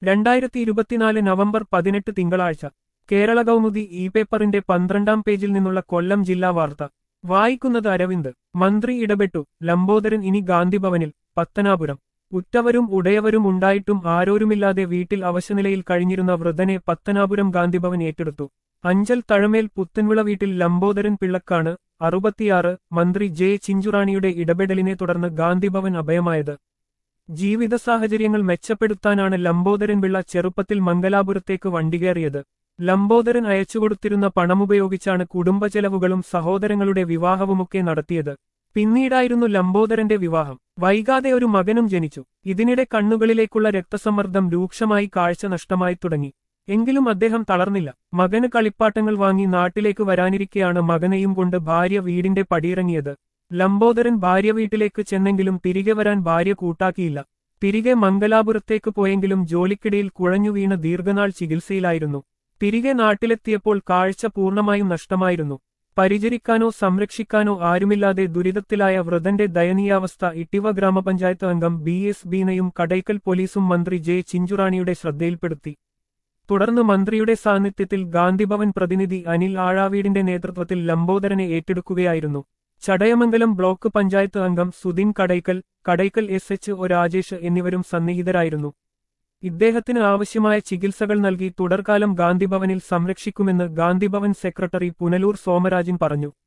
രണ്ടായിരത്തി ഇരുപത്തിനാല് നവംബർ പതിനെട്ട് തിങ്കളാഴ്ച കേരള കൗമുദി ഇ പേപ്പറിന്റെ പന്ത്രണ്ടാം പേജിൽ നിന്നുള്ള കൊല്ലം ജില്ലാ വാർത്ത വായിക്കുന്നത് അരവിന്ദ് മന്ത്രി ഇടപെട്ടു ലംബോദരൻ ഇനി ഗാന്ധിഭവനിൽ പത്തനാപുരം ഉറ്റവരും ഉടയവരും ഉണ്ടായിട്ടും ആരോരുമില്ലാതെ വീട്ടിൽ അവശനിലയിൽ കഴിഞ്ഞിരുന്ന വൃദ്ധനെ പത്തനാപുരം ഗാന്ധിഭവൻ ഏറ്റെടുത്തു അഞ്ചൽ തഴമേൽ പുത്തൻവിള വീട്ടിൽ ലംബോദരൻ പിള്ളക്കാണ് അറുപത്തിയാറ് മന്ത്രി ജെ ചിഞ്ചുറാണിയുടെ ഇടപെടലിനെ തുടർന്ന് ഗാന്ധിഭവൻ അഭയമായത് ജീവിത സാഹചര്യങ്ങൾ മെച്ചപ്പെടുത്താനാണ് ലംബോദരൻ പിള്ള ചെറുപ്പത്തിൽ മംഗലാപുരത്തേക്ക് വണ്ടികേറിയത് ലംബോദരൻ അയച്ചുകൊടുത്തിരുന്ന പണമുപയോഗിച്ചാണ് കുടുംബചെലവുകളും സഹോദരങ്ങളുടെ വിവാഹവുമൊക്കെ നടത്തിയത് പിന്നീടായിരുന്നു ലംബോദരന്റെ വിവാഹം വൈകാതെ ഒരു മകനും ജനിച്ചു ഇതിനിടെ കണ്ണുകളിലേക്കുള്ള രക്തസമ്മർദ്ദം രൂക്ഷമായി കാഴ്ച നഷ്ടമായി തുടങ്ങി എങ്കിലും അദ്ദേഹം തളർന്നില്ല മകന് കളിപ്പാട്ടങ്ങൾ വാങ്ങി നാട്ടിലേക്ക് വരാനിരിക്കെയാണ് മകനെയും കൊണ്ട് ഭാര്യ വീടിന്റെ പടിയിറങ്ങിയത് ലംബോദരൻ ഭാര്യ വീട്ടിലേക്ക് ചെന്നെങ്കിലും തിരികെ വരാൻ ഭാര്യ കൂട്ടാക്കിയില്ല തിരികെ മംഗലാപുരത്തേക്ക് പോയെങ്കിലും ജോലിക്കിടയിൽ കുഴഞ്ഞു വീണ് ദീർഘനാൾ ചികിത്സയിലായിരുന്നു തിരികെ നാട്ടിലെത്തിയപ്പോൾ കാഴ്ച പൂർണ്ണമായും നഷ്ടമായിരുന്നു പരിചരിക്കാനോ സംരക്ഷിക്കാനോ ആരുമില്ലാതെ ദുരിതത്തിലായ വൃതന്റെ ദയനീയാവസ്ഥ ഇട്ടിവ ഗ്രാമപഞ്ചായത്ത് അംഗം ബി എസ് ബീനയും കടയ്ക്കൽ പോലീസും മന്ത്രി ജെ ചിഞ്ചുറാണിയുടെ ശ്രദ്ധയിൽപ്പെടുത്തി തുടർന്ന് മന്ത്രിയുടെ സാന്നിധ്യത്തിൽ ഗാന്ധിഭവൻ പ്രതിനിധി അനിൽ ആഴാവീടിന്റെ നേതൃത്വത്തിൽ ലംബോദരനെ ഏറ്റെടുക്കുകയായിരുന്നു ചടയമംഗലം ബ്ലോക്ക് പഞ്ചായത്ത് അംഗം Sudin Kadakkal Kadakkal S H O Rajesh എന്നിവരും സന്നിഹിതരായിരുന്നു ഇദ്ദേഹത്തിന് ആവശ്യമായ ചികിത്സകൾ നൽകി തുടർകാലം ഗാന്ധിഭവനിൽ സംരക്ഷിക്കുമെന്ന് ഗാന്ധിഭവൻ സെക്രട്ടറി പുനലൂർ സോമരാജൻ പറഞ്ഞു